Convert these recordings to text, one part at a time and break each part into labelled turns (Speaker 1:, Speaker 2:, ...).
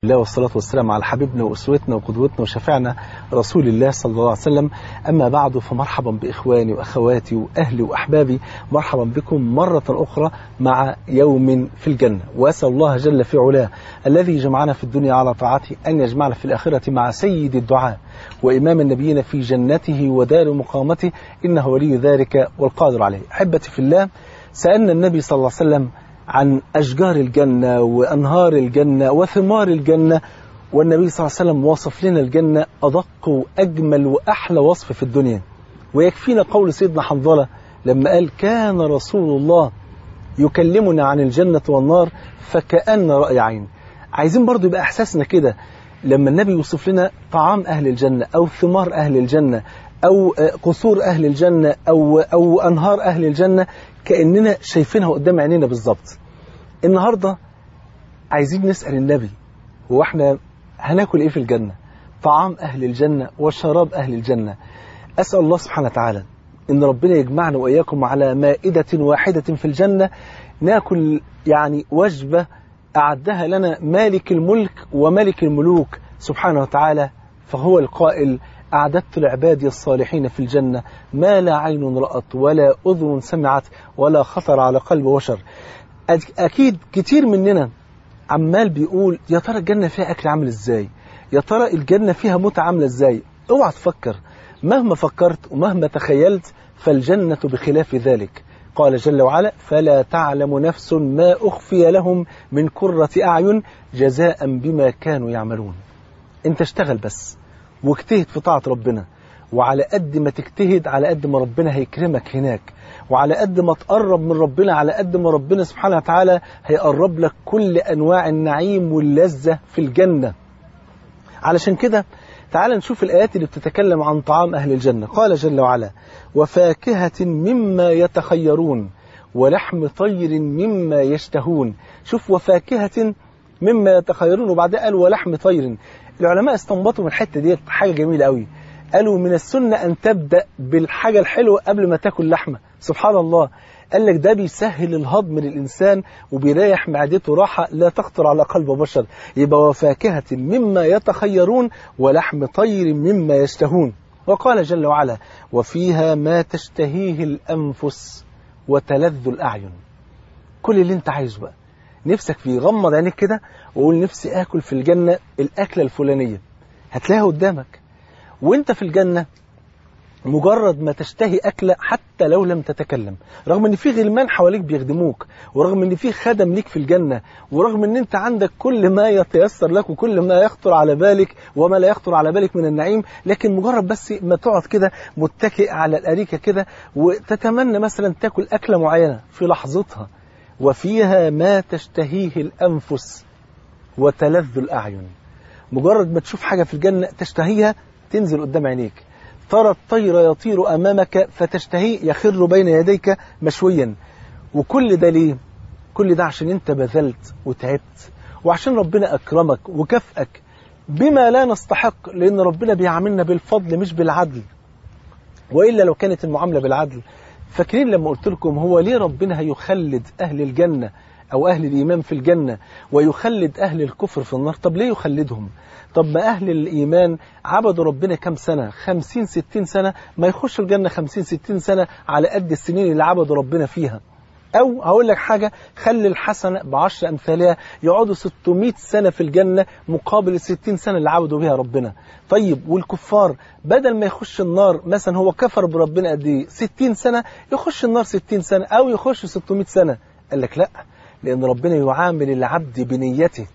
Speaker 1: الله والصلاة والسلام على حبيبنا وأسوتنا وقدوتنا وشفعنا رسول الله صلى الله عليه وسلم أما بعد فمرحبا بإخواني وأخواتي وأهلي وأحبابي مرحبا بكم مرة أخرى مع يوم في الجنة وأسأل الله جل في علاه الذي جمعنا في الدنيا على طاعته أن يجمعنا في الآخرة مع سيد الدعاء وإمام النبيين في جنته ودار مقامته إنه ولي ذلك والقادر عليه أحبتي في الله سألنا النبي صلى الله عليه وسلم عن أشجار الجنة وأنهار الجنة وثمار الجنة والنبي صلى الله عليه وسلم وصف لنا الجنة أدق وأجمل وأحلى وصف في الدنيا ويكفينا قول سيدنا حنظلة لما قال كان رسول الله يكلمنا عن الجنة والنار فكأن رأي عين عايزين برضو يبقى إحساسنا كده لما النبي يوصف لنا طعام أهل الجنة أو ثمار أهل الجنة أو قصور أهل الجنة أو, أو أنهار أهل الجنة كأننا شايفينها قدام عينينا بالظبط النهاردة عايزين نسأل النبي هو احنا هناكل ايه في الجنة طعام أهل الجنة وشراب أهل الجنة أسأل الله سبحانه وتعالى إن ربنا يجمعنا وإياكم على مائدة واحدة في الجنة ناكل يعني وجبة أعدها لنا مالك الملك وملك الملوك سبحانه وتعالى فهو القائل أعددت لعبادي الصالحين في الجنة ما لا عين رأت ولا أذن سمعت ولا خطر على قلب بشر أكيد كتير مننا عمال بيقول يا ترى الجنة فيها أكل عامل إزاي يا ترى الجنة فيها متعة عاملة إزاي اوعى تفكر مهما فكرت ومهما تخيلت فالجنة بخلاف ذلك قال جل وعلا فلا تعلم نفس ما أخفي لهم من كرة أعين جزاء بما كانوا يعملون انت اشتغل بس واجتهد في طاعة ربنا وعلى قد ما تجتهد على قد ما ربنا هيكرمك هناك وعلى قد ما تقرب من ربنا على قد ما ربنا سبحانه وتعالى هيقرب لك كل أنواع النعيم واللذة في الجنة علشان كده تعال نشوف الآيات اللي بتتكلم عن طعام أهل الجنة قال جل وعلا وفاكهة مما يتخيرون ولحم طير مما يشتهون شوف وفاكهة مما يتخيرون وبعدها قال ولحم طير العلماء استنبطوا من الحتة دي حاجة جميلة قوي قالوا من السنة أن تبدأ بالحاجة الحلوة قبل ما تاكل لحمة سبحان الله قال لك ده بيسهل الهضم للإنسان وبيريح معدته راحة لا تخطر على قلب بشر يبقى وفاكهة مما يتخيرون ولحم طير مما يشتهون وقال جل وعلا وفيها ما تشتهيه الأنفس وتلذ الأعين كل اللي انت عايزه بقى نفسك فيه غمض عينيك كده وقول نفسي آكل في الجنة الأكلة الفلانية هتلاقيها قدامك وانت في الجنة مجرد ما تشتهي أكلة حتى لو لم تتكلم رغم ان في غلمان حواليك بيخدموك ورغم ان في خدم ليك في الجنة ورغم ان انت عندك كل ما يتيسر لك وكل ما يخطر على بالك وما لا يخطر على بالك من النعيم لكن مجرد بس ما تقعد كده متكئ على الأريكة كده وتتمنى مثلا تاكل أكلة معينة في لحظتها وفيها ما تشتهيه الأنفس وتلذ الأعين مجرد ما تشوف حاجة في الجنة تشتهيها تنزل قدام عينيك ترى الطير يطير أمامك فتشتهيه يخر بين يديك مشويا وكل ده ليه؟ كل ده عشان انت بذلت وتعبت وعشان ربنا أكرمك وكافئك بما لا نستحق لأن ربنا بيعاملنا بالفضل مش بالعدل وإلا لو كانت المعاملة بالعدل فاكرين لما قلت لكم هو ليه ربنا هيخلد أهل الجنة أو أهل الإيمان في الجنة ويخلد أهل الكفر في النار طب ليه يخلدهم طب ما أهل الإيمان عبدوا ربنا كم سنة خمسين ستين سنة ما يخشوا الجنة خمسين ستين سنة على قد السنين اللي عبدوا ربنا فيها أو هقول لك حاجة خلي الحسنة بعشر أمثالها يقعدوا 600 سنة في الجنة مقابل الستين سنة اللي عبدوا بها ربنا طيب والكفار بدل ما يخش النار مثلا هو كفر بربنا قد ايه 60 سنة يخش النار 60 سنة أو يخش 600 سنة قال لك لا لأن ربنا يعامل العبد بنيته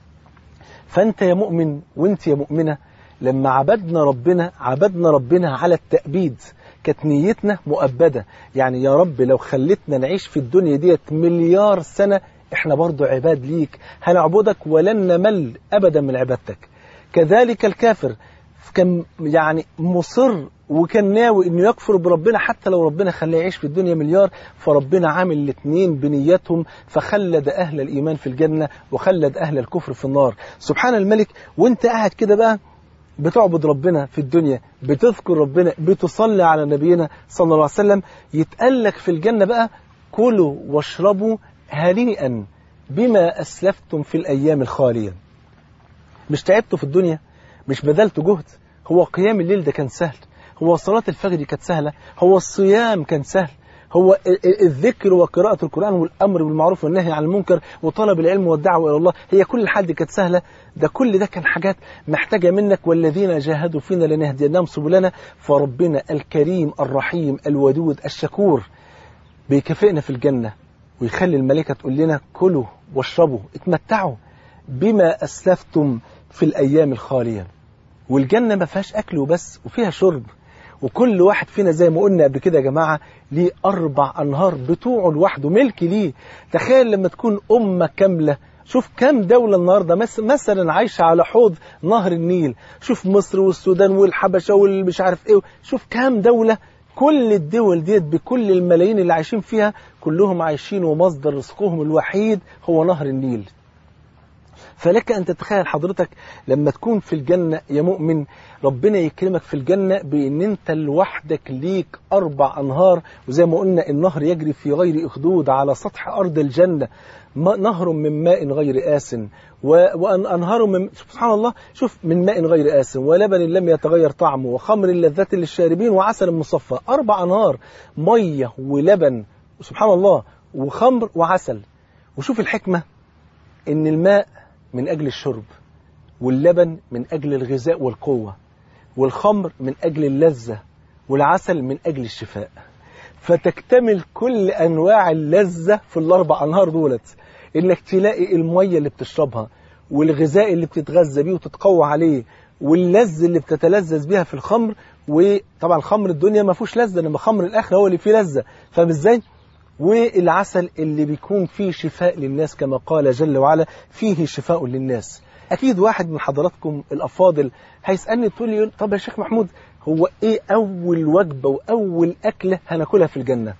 Speaker 1: فأنت يا مؤمن وانت يا مؤمنة لما عبدنا ربنا عبدنا ربنا على التأبيد كانت نيتنا مؤبدة يعني يا رب لو خلتنا نعيش في الدنيا ديت مليار سنة احنا برضو عباد ليك هنعبدك ولن نمل أبدا من عبادتك كذلك الكافر كان يعني مصر وكان ناوي انه يكفر بربنا حتى لو ربنا خلاه يعيش في الدنيا مليار فربنا عامل الاثنين بنيتهم فخلد اهل الايمان في الجنه وخلد اهل الكفر في النار سبحان الملك وانت قاعد كده بقى بتعبد ربنا في الدنيا بتذكر ربنا بتصلي على نبينا صلى الله عليه وسلم يتقال لك في الجنه بقى كلوا واشربوا هنيئا بما اسلفتم في الايام الخاليه مش تعبتوا في الدنيا مش بذلتوا جهد هو قيام الليل ده كان سهل هو صلاة الفجر كانت سهلة هو الصيام كان سهل هو الذكر وقراءة القرآن والأمر بالمعروف والنهي عن المنكر وطلب العلم والدعوة إلى الله هي كل حد كانت سهلة ده كل ده كان حاجات محتاجة منك والذين جاهدوا فينا لنهدينهم سبلنا فربنا الكريم الرحيم الودود الشكور بيكافئنا في الجنة ويخلي الملائكة تقول لنا كلوا واشربوا اتمتعوا بما أسلفتم في الأيام الخالية والجنة ما فيهاش أكل وبس وفيها شرب وكل واحد فينا زي ما قلنا قبل كده يا جماعة ليه أربع أنهار بتوعه لوحده ملك ليه تخيل لما تكون أمة كاملة شوف كام دولة النهاردة مثلا عايشة على حوض نهر النيل شوف مصر والسودان والحبشة والمش عارف ايه شوف كام دولة كل الدول ديت بكل الملايين اللي عايشين فيها كلهم عايشين ومصدر رزقهم الوحيد هو نهر النيل فلك أن تتخيل حضرتك لما تكون في الجنة يا مؤمن ربنا يكرمك في الجنة بأن أنت لوحدك ليك أربع أنهار وزي ما قلنا النهر يجري في غير أخدود على سطح أرض الجنة نهر من ماء غير آس وأنهار من سبحان الله شوف من ماء غير آس ولبن لم يتغير طعمه وخمر لذة للشاربين وعسل مصفى أربع أنهار مية ولبن سبحان الله وخمر وعسل وشوف الحكمة إن الماء من أجل الشرب واللبن من أجل الغذاء والقوة والخمر من أجل اللذة والعسل من أجل الشفاء فتكتمل كل أنواع اللذة في الأربع أنهار دولت إنك تلاقي المية اللي بتشربها والغذاء اللي بتتغذى بيه وتتقوى عليه واللذ اللي بتتلذذ بيها في الخمر وطبعا خمر الدنيا ما فيهوش لذة انما خمر الاخره هو اللي فيه لذة فاهم ازاي؟ والعسل اللي بيكون فيه شفاء للناس كما قال جل وعلا فيه شفاء للناس أكيد واحد من حضراتكم الأفاضل هيسألني تقول لي طب يا شيخ محمود هو إيه أول وجبة وأول أكلة هناكلها في الجنة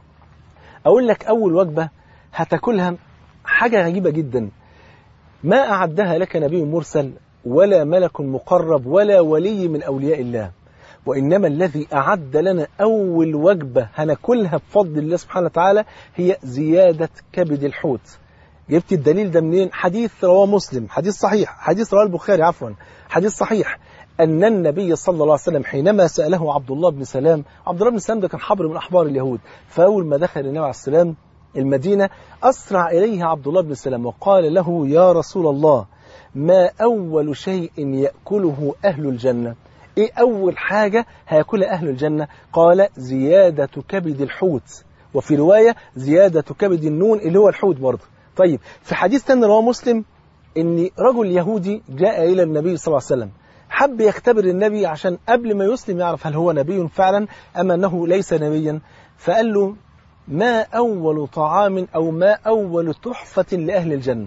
Speaker 1: أقول لك أول وجبة هتاكلها حاجة غريبة جدا ما أعدها لك نبي مرسل ولا ملك مقرب ولا ولي من أولياء الله وإنما الذي أعد لنا أول وجبة هناكلها بفضل الله سبحانه وتعالى هي زيادة كبد الحوت جبت الدليل ده منين حديث رواه مسلم حديث صحيح حديث رواه البخاري عفوا حديث صحيح أن النبي صلى الله عليه وسلم حينما سأله عبد الله بن سلام عبد الله بن سلام ده كان حبر من أحبار اليهود فأول ما دخل النبي عليه السلام المدينة أسرع إليه عبد الله بن سلام وقال له يا رسول الله ما أول شيء يأكله أهل الجنة إيه أول حاجة هيأكلها أهل الجنة قال زيادة كبد الحوت وفي رواية زيادة كبد النون اللي هو الحوت برضه طيب في حديث تاني رواه مسلم ان رجل يهودي جاء الى النبي صلى الله عليه وسلم حب يختبر النبي عشان قبل ما يسلم يعرف هل هو نبي فعلا ام انه ليس نبيا فقال له ما اول طعام او ما اول تحفه لاهل الجنه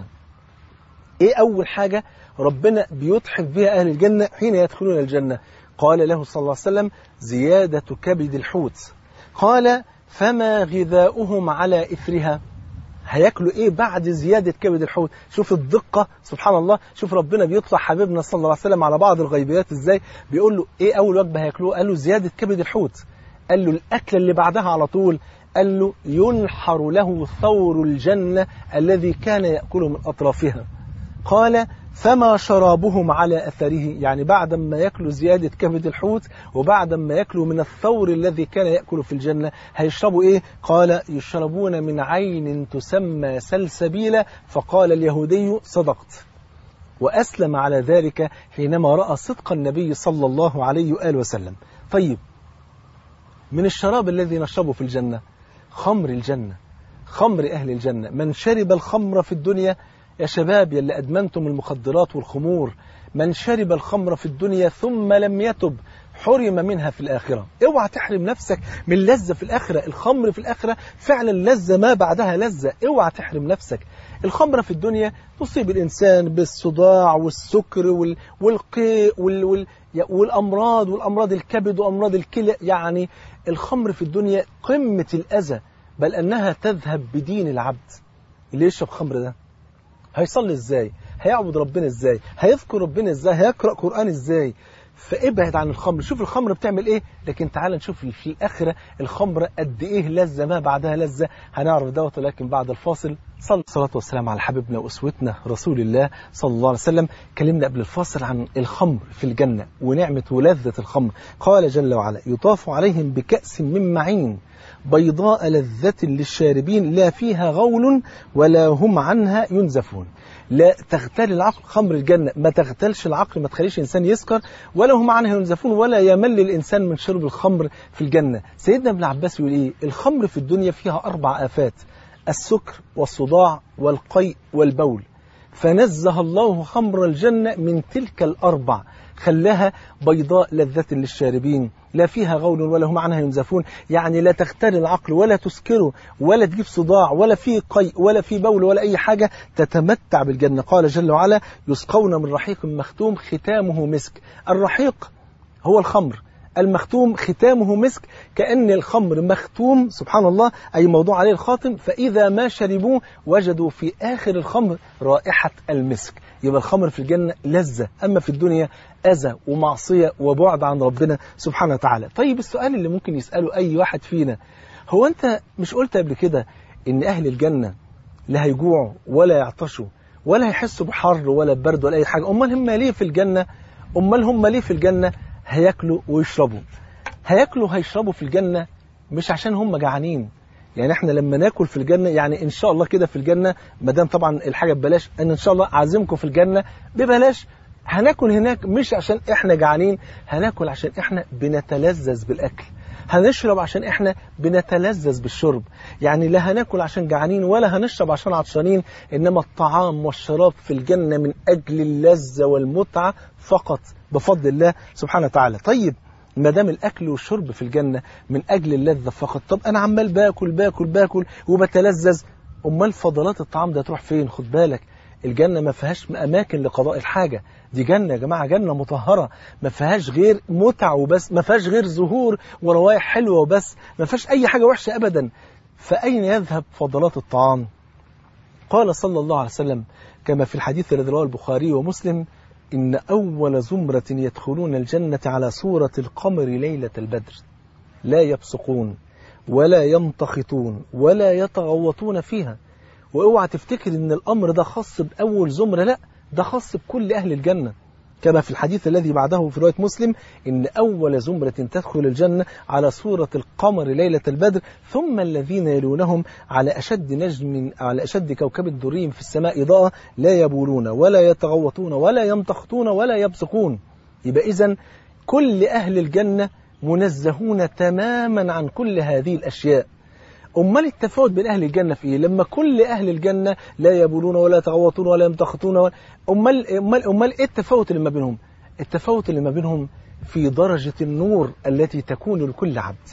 Speaker 1: ايه اول حاجه ربنا بيتحف بها اهل الجنه حين يدخلون الجنه قال له صلى الله عليه وسلم زياده كبد الحوت قال فما غذاؤهم على اثرها هياكلوا ايه بعد زيادة كبد الحوت شوف الدقة سبحان الله شوف ربنا بيطلع حبيبنا صلى الله عليه وسلم على بعض الغيبيات ازاي بيقول له ايه اول وجبة هياكلوه قال له زيادة كبد الحوت قال له الاكلة اللي بعدها على طول قال له ينحر له ثور الجنة الذي كان يأكله من أطرافها قال فما شرابهم على أثره يعني بعد ما يأكلوا زيادة كبد الحوت وبعد ما يأكلوا من الثور الذي كان يأكل في الجنة هيشربوا إيه قال يشربون من عين تسمى سلسبيلة فقال اليهودي صدقت وأسلم على ذلك حينما رأى صدق النبي صلى الله عليه وآله وسلم طيب من الشراب الذي نشربه في الجنة خمر الجنة خمر أهل الجنة من شرب الخمر في الدنيا يا شباب يلي أدمنتم المخدرات والخمور من شرب الخمر في الدنيا ثم لم يتب حرم منها في الآخرة اوعى تحرم نفسك من لذة في الآخرة الخمر في الآخرة فعلا لذة ما بعدها لذة اوعى تحرم نفسك الخمرة في الدنيا تصيب الإنسان بالصداع والسكر وال... والقيء وال... وال... والأمراض والأمراض الكبد وأمراض الكلى يعني الخمر في الدنيا قمة الأذى بل أنها تذهب بدين العبد اللي يشرب خمر ده هيصلي ازاي هيعبد ربنا ازاي هيذكر ربنا ازاي هيقرأ قرآن ازاي فابعد عن الخمر شوف الخمر بتعمل ايه لكن تعال نشوف في الاخره الخمر قد ايه لذه ما بعدها لذه هنعرف دوت ولكن بعد الفاصل صلى الصلاة والسلام على حبيبنا وأسوتنا رسول الله صلى الله عليه وسلم كلمنا قبل الفاصل عن الخمر في الجنة ونعمة ولذة الخمر قال جل وعلا يطاف عليهم بكأس من معين بيضاء لذة للشاربين لا فيها غول ولا هم عنها ينزفون لا تغتال العقل خمر الجنة ما تغتالش العقل ما تخليش الإنسان يسكر ولا هم عنها ينزفون ولا يمل الإنسان من شرب الخمر في الجنة سيدنا ابن عباس يقول إيه الخمر في الدنيا فيها أربع آفات السكر والصداع والقيء والبول فنزه الله خمر الجنة من تلك الأربع خلاها بيضاء لذة للشاربين لا فيها غول ولا هم عنها ينزفون يعني لا تختل العقل ولا تسكره ولا تجيب صداع ولا في قيء ولا في بول ولا أي حاجة تتمتع بالجنة قال جل وعلا يسقون من رحيق مختوم ختامه مسك الرحيق هو الخمر المختوم ختامه مسك كأن الخمر مختوم سبحان الله أي موضوع عليه الخاتم فإذا ما شربوه وجدوا في آخر الخمر رائحة المسك يبقى الخمر في الجنة لذة أما في الدنيا أذى ومعصية وبعد عن ربنا سبحانه وتعالى طيب السؤال اللي ممكن يسأله أي واحد فينا هو أنت مش قلت قبل كده إن أهل الجنة لا هيجوعوا ولا يعطشوا ولا هيحسوا بحر ولا برد ولا أي حاجة أمال هم ليه في الجنة أمال هم ليه في الجنة هياكلوا ويشربوا هياكلوا هيشربوا في الجنة مش عشان هم جعانين يعني احنا لما ناكل في الجنة يعني ان شاء الله كده في الجنة ما دام طبعا الحاجة ببلاش ان ان شاء الله عازمكم في الجنة ببلاش هناكل هناك مش عشان احنا جعانين هناكل عشان احنا بنتلذذ بالاكل هنشرب عشان احنا بنتلذذ بالشرب يعني لا هناكل عشان جعانين ولا هنشرب عشان عطشانين انما الطعام والشراب في الجنة من اجل اللذة والمتعة فقط بفضل الله سبحانه وتعالى طيب ما دام الاكل والشرب في الجنه من اجل اللذه فقط طب انا عمال باكل باكل باكل وبتلذذ امال فضلات الطعام ده تروح فين خد بالك الجنه ما فيهاش اماكن لقضاء الحاجه دي جنه يا جماعه جنه مطهره ما فيهاش غير متع وبس ما فيهاش غير زهور وروايح حلوه وبس ما فيهاش اي حاجه وحشه ابدا فاين يذهب فضلات الطعام قال صلى الله عليه وسلم كما في الحديث الذي رواه البخاري ومسلم إن أول زمرة يدخلون الجنة على صورة القمر ليلة البدر لا يبصقون ولا يمتخطون ولا يتغوطون فيها واوعى تفتكر ان الامر ده خاص باول زمره لا ده خاص بكل اهل الجنه كما في الحديث الذي بعده في روايه مسلم ان اول زمره تدخل الجنه على صوره القمر ليله البدر ثم الذين يلونهم على اشد نجم على اشد كوكب دري في السماء اضاءه لا يبولون ولا يتغوطون ولا يمتخطون ولا يبصقون يبقى اذا كل اهل الجنه منزهون تماما عن كل هذه الاشياء امال التفاوت بين اهل الجنه في ايه لما كل اهل الجنه لا يبولون ولا يتغوطون ولا يمتخطون ولا امال امال امال ايه التفاوت اللي ما بينهم التفاوت اللي ما بينهم في درجه النور التي تكون لكل عبد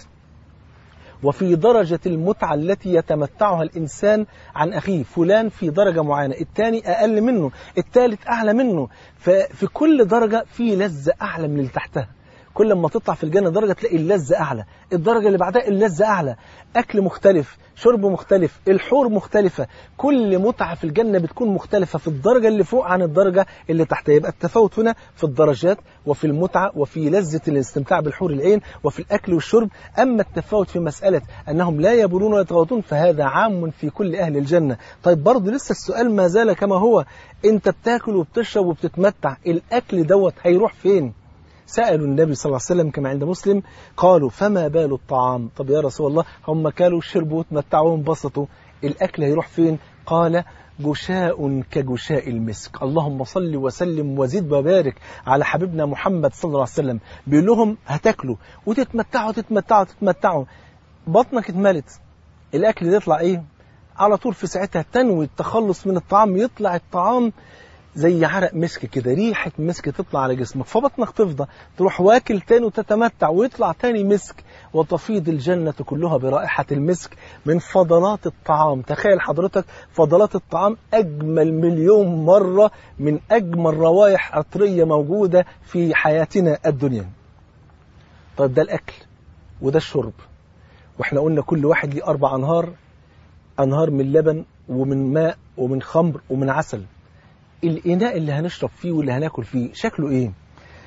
Speaker 1: وفي درجة المتعة التي يتمتعها الإنسان عن أخيه فلان في درجة معينة الثاني أقل منه الثالث أعلى منه ففي كل درجة في لذة أعلى من اللي تحتها كل ما تطلع في الجنة درجة تلاقي اللذة أعلى الدرجة اللي بعدها اللذة أعلى أكل مختلف شرب مختلف الحور مختلفة كل متعة في الجنة بتكون مختلفة في الدرجة اللي فوق عن الدرجة اللي تحتها يبقى التفاوت هنا في الدرجات وفي المتعة وفي لذة الاستمتاع بالحور العين وفي الأكل والشرب أما التفاوت في مسألة أنهم لا يبولون ولا يتغوطون فهذا عام في كل أهل الجنة طيب برضه لسه السؤال ما زال كما هو أنت بتاكل وبتشرب وبتتمتع الأكل دوت هيروح فين سألوا النبي صلى الله عليه وسلم كما عند مسلم قالوا فما بال الطعام طب يا رسول الله هم كانوا شربوا وتمتعوا وانبسطوا الأكل هيروح فين قال جشاء كجشاء المسك اللهم صل وسلم وزد وبارك على حبيبنا محمد صلى الله عليه وسلم بيقول لهم هتاكلوا وتتمتعوا تتمتعوا تتمتعوا بطنك اتملت الأكل ده يطلع إيه على طول في ساعتها تنوي التخلص من الطعام يطلع الطعام زي عرق مسك كده ريحة مسك تطلع على جسمك فبطنك تفضى تروح واكل تاني وتتمتع ويطلع تاني مسك وتفيض الجنة كلها برائحة المسك من فضلات الطعام تخيل حضرتك فضلات الطعام أجمل مليون مرة من أجمل روائح عطرية موجودة في حياتنا الدنيا طيب ده الأكل وده الشرب واحنا قلنا كل واحد ليه أربع أنهار أنهار من لبن ومن ماء ومن خمر ومن عسل الإناء اللي هنشرب فيه واللي هناكل فيه شكله إيه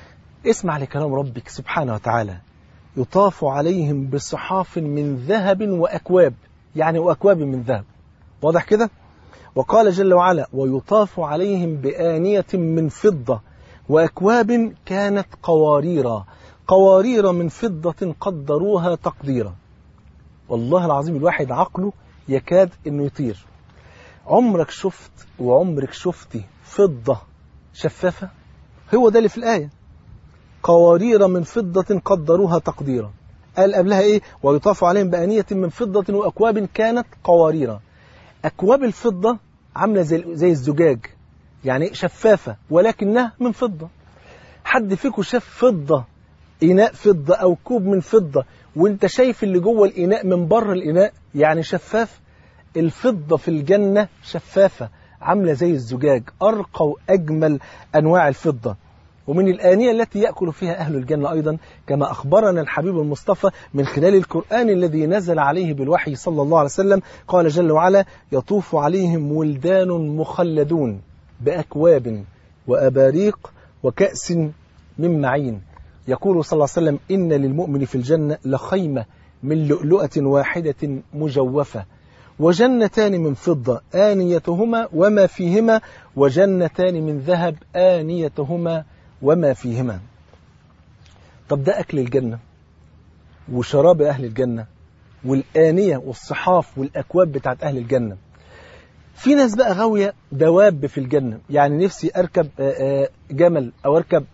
Speaker 1: اسمع لكلام ربك سبحانه وتعالى يطاف عليهم بصحاف من ذهب وأكواب يعني وأكواب من ذهب واضح كده وقال جل وعلا ويطاف عليهم بآنية من فضة وأكواب كانت قواريرا قوارير من فضة قدروها تقديرا والله العظيم الواحد عقله يكاد انه يطير عمرك شفت وعمرك شفتي فضة شفافة هو ده اللي في الآية قوارير من فضة قدروها تقديرا قال قبلها ايه ويطاف عليهم بآنية من فضة وأكواب كانت قوارير أكواب الفضة عاملة زي, زي الزجاج يعني شفافة ولكنها من فضة حد فيكم شاف فضة إناء فضة أو كوب من فضة وانت شايف اللي جوه الإناء من بره الإناء يعني شفاف الفضة في الجنة شفافة عاملة زي الزجاج أرقى وأجمل أنواع الفضة ومن الآنية التي يأكل فيها أهل الجنة أيضا كما أخبرنا الحبيب المصطفى من خلال القرآن الذي نزل عليه بالوحي صلى الله عليه وسلم قال جل وعلا يطوف عليهم ولدان مخلدون بأكواب وأباريق وكأس من معين يقول صلى الله عليه وسلم إن للمؤمن في الجنة لخيمة من لؤلؤة واحدة مجوفة وجنتان من فضة آنيتهما وما فيهما وجنتان من ذهب آنيتهما وما فيهما طب ده أكل الجنة وشراب أهل الجنة والآنية والصحاف والأكواب بتاعت أهل الجنة في ناس بقى غاوية دواب في الجنة يعني نفسي أركب جمل أو أركب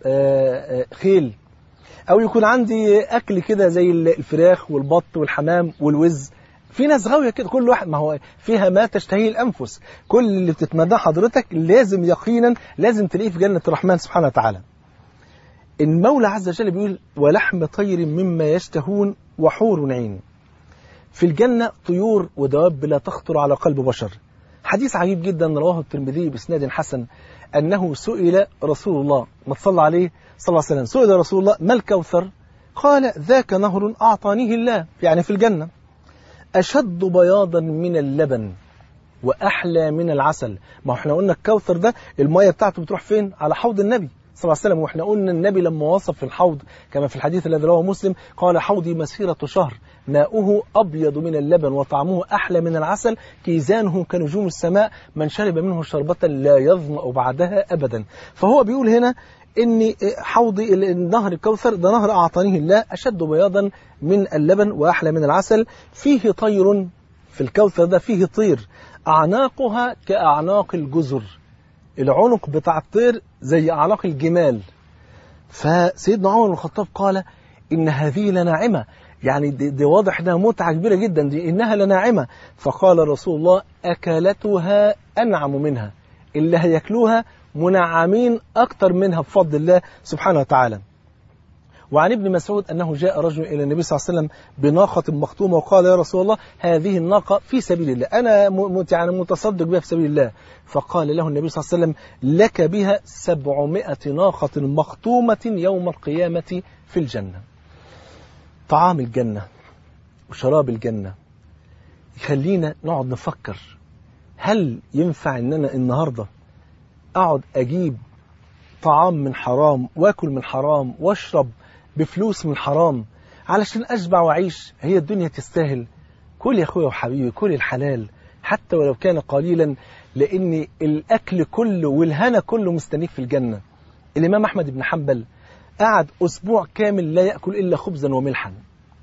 Speaker 1: خيل أو يكون عندي أكل كده زي الفراخ والبط والحمام والوز في ناس غاوية كده كل واحد ما هو فيها ما تشتهيه الأنفس كل اللي بتتمناه حضرتك لازم يقينا لازم تلاقيه في جنة الرحمن سبحانه وتعالى المولى عز وجل بيقول ولحم طير مما يشتهون وحور عين في الجنة طيور ودواب لا تخطر على قلب بشر حديث عجيب جدا رواه الترمذي باسناد حسن أنه سئل رسول الله ما تصلى عليه صلى الله عليه وسلم سئل رسول الله ما الكوثر قال ذاك نهر أعطانيه الله يعني في الجنة أشد بياضا من اللبن وأحلى من العسل ما احنا قلنا الكوثر ده المية بتاعته بتروح فين على حوض النبي صلى الله عليه وسلم واحنا قلنا النبي لما وصف الحوض كما في الحديث الذي رواه مسلم قال حوضي مسيرة شهر ماؤه أبيض من اللبن وطعمه أحلى من العسل كيزانه كنجوم السماء من شرب منه شربة لا يظمأ بعدها أبدا فهو بيقول هنا ان حوض نهر الكوثر ده نهر أعطانيه الله أشد بياضا من اللبن وأحلى من العسل فيه طير في الكوثر ده فيه طير أعناقها كأعناق الجزر العنق بتاع الطير زي أعناق الجمال فسيدنا عمر بن الخطاب قال إن هذه لناعمة يعني دي, دي واضح انها متعة كبيرة جدا دي إنها لناعمة فقال رسول الله أكلتها أنعم منها اللي هياكلوها منعمين أكتر منها بفضل الله سبحانه وتعالى وعن ابن مسعود أنه جاء رجل إلى النبي صلى الله عليه وسلم بناقة مختومة وقال يا رسول الله هذه الناقة في سبيل الله أنا يعني متصدق بها في سبيل الله فقال له النبي صلى الله عليه وسلم لك بها سبعمائة ناقة مختومة يوم القيامة في الجنة طعام الجنة وشراب الجنة يخلينا نقعد نفكر هل ينفع ان انا النهارده اقعد اجيب طعام من حرام واكل من حرام واشرب بفلوس من حرام علشان اشبع واعيش هي الدنيا تستاهل كل يا اخويا وحبيبي كل الحلال حتى ولو كان قليلا لان الاكل كله والهنا كله مستنيك في الجنه الامام احمد بن حنبل قعد اسبوع كامل لا ياكل الا خبزا وملحا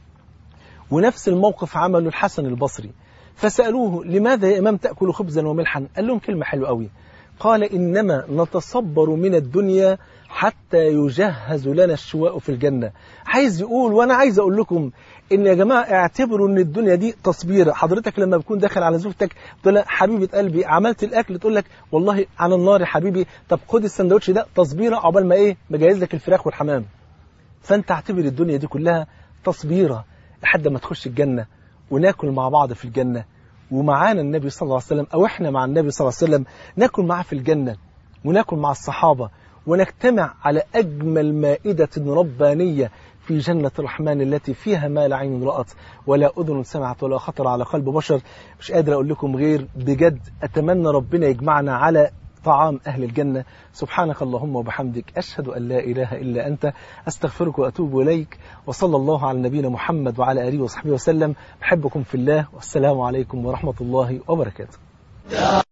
Speaker 1: ونفس الموقف عمله الحسن البصري فسألوه لماذا يا إمام تأكل خبزا وملحا قال لهم كلمة حلوة قوي قال إنما نتصبر من الدنيا حتى يجهز لنا الشواء في الجنة عايز يقول وأنا عايز أقول لكم إن يا جماعة اعتبروا إن الدنيا دي تصبيرة حضرتك لما بتكون داخل على زوجتك تقول لها حبيبة قلبي عملت الأكل تقول لك والله على النار يا حبيبي طب خد السندوتش ده تصبيرة عقبال ما إيه مجهز لك الفراخ والحمام فأنت اعتبر الدنيا دي كلها تصبيرة لحد ما تخش الجنة وناكل مع بعض في الجنة ومعانا النبي صلى الله عليه وسلم أو إحنا مع النبي صلى الله عليه وسلم ناكل معاه في الجنة وناكل مع الصحابة ونجتمع على أجمل مائدة ربانية في جنة الرحمن التي فيها ما لا عين رأت ولا أذن سمعت ولا خطر على قلب بشر مش قادر أقول لكم غير بجد أتمنى ربنا يجمعنا على طعام أهل الجنة سبحانك اللهم وبحمدك أشهد أن لا إله إلا أنت أستغفرك وأتوب إليك وصلى الله على نبينا محمد وعلى آله وصحبه وسلم بحبكم في الله والسلام عليكم ورحمة الله وبركاته